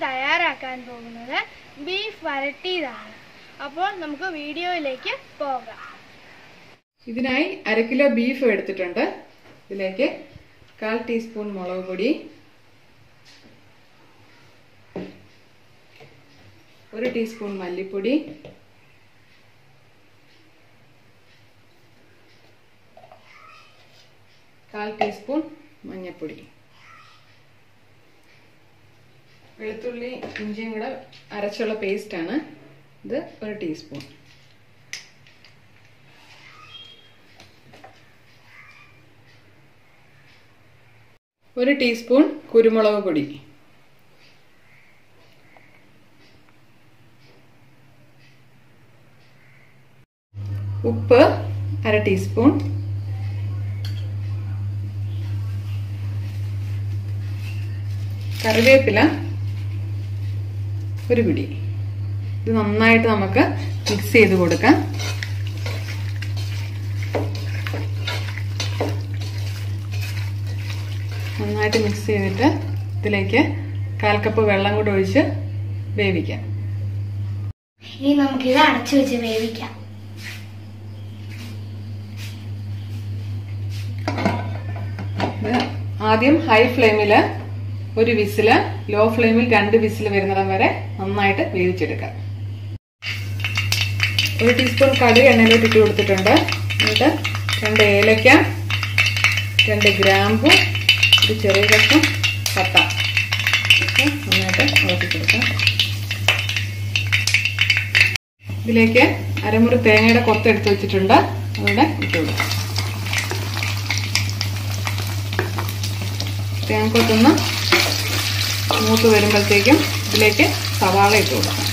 തയ്യാറാക്കാൻ പോകുന്നത് ബീഫ് വരട്ടിയതാണ് അപ്പോൾ നമുക്ക് വീഡിയോയിലേക്ക് പോകാം ഇതിനായി അര കിലോ ബീഫ് എടുത്തിട്ടുണ്ട് ഇതിലേക്ക് കാൽ ടീസ്പൂൺ മുളക് പൊടി ഒരു ടീസ്പൂൺ മല്ലിപ്പൊടി കാൽ ടീസ്പൂൺ മഞ്ഞൾപ്പൊടി വെളുത്തുള്ളി ഇഞ്ചിയും കൂടെ അരച്ചുള്ള പേസ്റ്റാണ് ഇത് ഒരു ടീസ്പൂൺ ഒരു ടീസ്പൂൺ കുരുമുളക് പൊടി ഉപ്പ് അര ടീസ്പൂൺ കറിവേപ്പില ഒരു പിടി ഇത് നന്നായിട്ട് നമുക്ക് മിക്സ് ചെയ്ത് കൊടുക്കാം നന്നായിട്ട് മിക്സ് ചെയ്തിട്ട് ഇതിലേക്ക് കാൽ കപ്പ് വെള്ളം കൂടെ ഒഴിച്ച് വേവിക്കാം ഇനി നമുക്കിത് അടച്ചു വെച്ച് വേവിക്കാം ഇത് ആദ്യം ഹൈ ഫ്ലെയിമിൽ ഒരു വിസില് ലോ ഫ്ലെയിമിൽ രണ്ട് വിസിൽ വരുന്നിടം വരെ നന്നായിട്ട് വേവിച്ചെടുക്കാം ഒരു ടീസ്പൂൺ കടുക് എണ്ണയിലോട്ട് ഇട്ട് കൊടുത്തിട്ടുണ്ട് എന്നിട്ട് രണ്ട് ഏലക്ക രണ്ട് ഗ്രാമ്പു ഒരു ചെറിയ കഷ്ണം പട്ട ഒക്കെ നന്നായിട്ട് ഇളക്കി കൊടുക്കാം ഇതിലേക്ക് അരമുറി തേങ്ങയുടെ കൊത്ത് എടുത്ത് വെച്ചിട്ടുണ്ട് അതുകൂടെ ഇട്ട് കൊടുക്കാം തേങ്ങക്കൊത്തൊന്ന് മൂത്ത് വരുമ്പോഴത്തേക്കും ഇതിലേക്ക് സവാള ഇട്ട് കൊടുക്കാം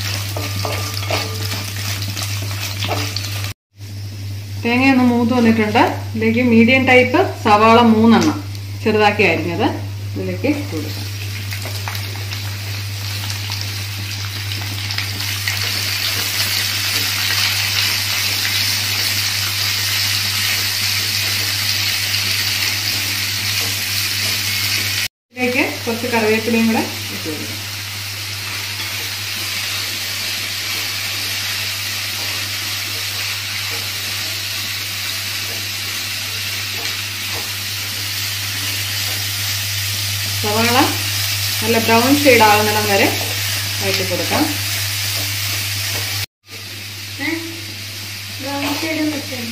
തേങ്ങയൊന്ന് മൂത്ത് വന്നിട്ടുണ്ട് ഇതിലേക്ക് മീഡിയം ടൈപ്പ് സവാള മൂന്നെണ്ണം ചെറുതാക്കി അരിഞ്ഞത് ഇതിലേക്ക് ഇട്ട് കൊടുക്കാം ഇതിലേക്ക് കുറച്ച് കറിവേപ്പിലയും കൂടെ ഇട്ട് കൊടുക്കാം സവാള നല്ല ബ്രൗൺ ഷെയ്ഡ് ആകുന്നിടം വരെ വഴറ്റി കൊടുക്കാം ബ്രൗൺ ഷെയ്ഡ് വെച്ചാണ്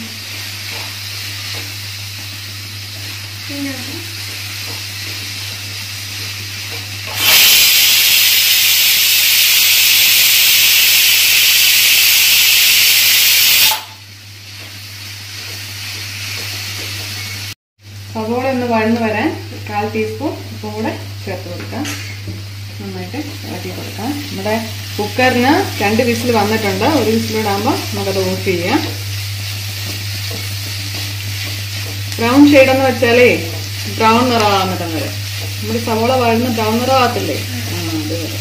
സവോള ഒന്ന് വഴന്ന് വരാൻ കാൽ ടീസ്പൂൺ ഉപ്പും കൂടെ ചേർത്ത് കൊടുക്കാം നന്നായിട്ട് ഇളക്കി കൊടുക്കാം നമ്മുടെ കുക്കറിന് രണ്ട് വിസിൽ വന്നിട്ടുണ്ട് ഒരു വിസിലൂടെ ആകുമ്പോൾ നമുക്കത് ഓഫ് ചെയ്യാം ബ്രൗൺ ഷെയ്ഡ് എന്ന് വെച്ചാലേ ബ്രൗൺ നിറമാകുന്നിടം വരെ നമ്മുടെ സവോള വഴന്ന് ബ്രൗൺ നിറമാകത്തില്ലേ ആ അത് വരെ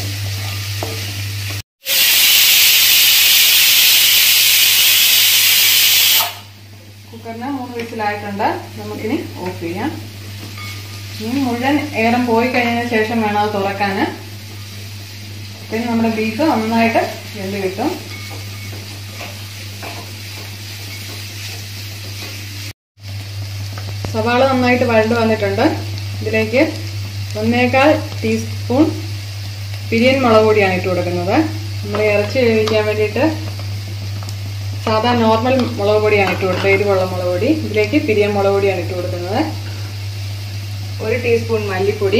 കുക്കറിന് മൂന്ന് വിസിലായിട്ടുണ്ട് നമുക്കിനി ഓഫ് ചെയ്യാം ഇനി മുഴുവൻ ഏറം പോയി കഴിഞ്ഞതിന് ശേഷം വേണം അത് തുറക്കാൻ പിന്നെ നമ്മുടെ ബീഫ് നന്നായിട്ട് വെന്ത് കിട്ടും സവാള നന്നായിട്ട് വഴണ്ട് വന്നിട്ടുണ്ട് ഇതിലേക്ക് ഒന്നേകാൽ ടീസ്പൂൺ പിരിയൻ മുളക് പൊടിയാണ് ഇട്ട് കൊടുക്കുന്നത് നമ്മൾ ഇറച്ചി വേവിക്കാൻ വേണ്ടിയിട്ട് സാധാ നോർമൽ മുളക് പൊടിയാണ് ഇട്ട് കൊടുത്തത് എരിവുള്ള മുളക് പൊടി ഇതിലേക്ക് പിരിയൻ മുളക് പൊടിയാണ് ഇട്ട് കൊടുക്കുന്നത് ഒരു ടീസ്പൂൺ മല്ലിപ്പൊടി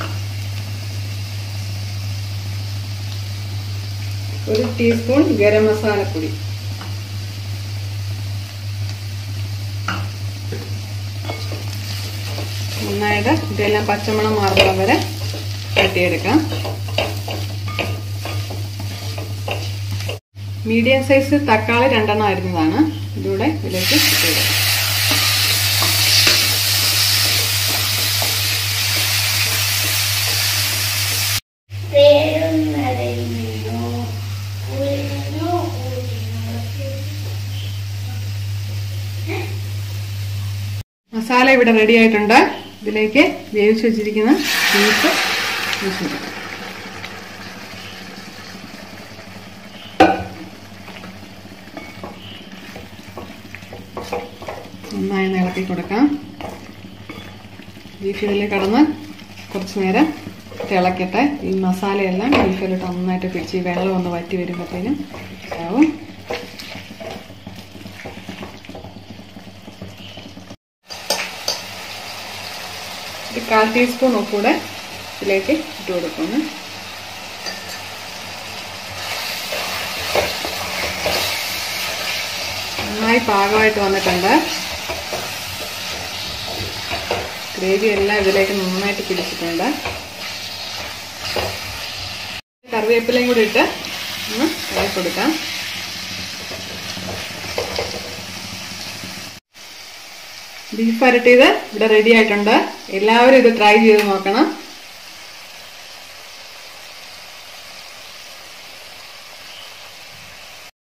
ഒരു ടീസ്പൂൺ ഗരം മസാലപ്പൊടി നന്നായിട്ട് ഇതെല്ലാം പച്ചമണം മാറുന്നത് വരെ വെട്ടിയെടുക്കാം മീഡിയം സൈസ് തക്കാളി രണ്ടെണ്ണം അരിഞ്ഞതാണ് ഇതിലൂടെ ഇതിലേക്ക് ഇട്ടുകൊടുക്കാം മസാല ഇവിടെ റെഡി ആയിട്ടുണ്ട് ഇതിലേക്ക് വേവിച്ച് വെച്ചിരിക്കുന്ന ബീഫ് ഒഴിച്ച് കൊടുക്കാം നന്നായി ഒന്ന് ഇളക്കി കൊടുക്കാം ബീഫ് ഇതിൽ കടന്ന് കുറച്ച് നേരം തിളക്കട്ടെ ഈ മസാലയെല്ലാം ബീഫിലിട്ട് നന്നായിട്ട് പിടിച്ച് ഈ വെള്ളം ഒന്ന് വറ്റി വരുമ്പോഴത്തേനും ആവും ഒരു കാൽ ടീസ്പൂൺ ഉപ്പൂടെ ഇതിലേക്ക് ഇട്ട് കൊടുക്കുന്നു നന്നായി പാകമായിട്ട് വന്നിട്ടുണ്ട് ഗ്രേവി എല്ലാം ഇതിലേക്ക് നന്നായിട്ട് പിടിച്ചിട്ടുണ്ട് കറിവേപ്പിലയും കൂടി ഇട്ട് ഒന്ന് ഇളക്കി കൊടുക്കാം ബീഫ് അരട്ടിയത് ഇവിടെ റെഡി ആയിട്ടുണ്ട് എല്ലാവരും ഇത് ട്രൈ ചെയ്ത് നോക്കണം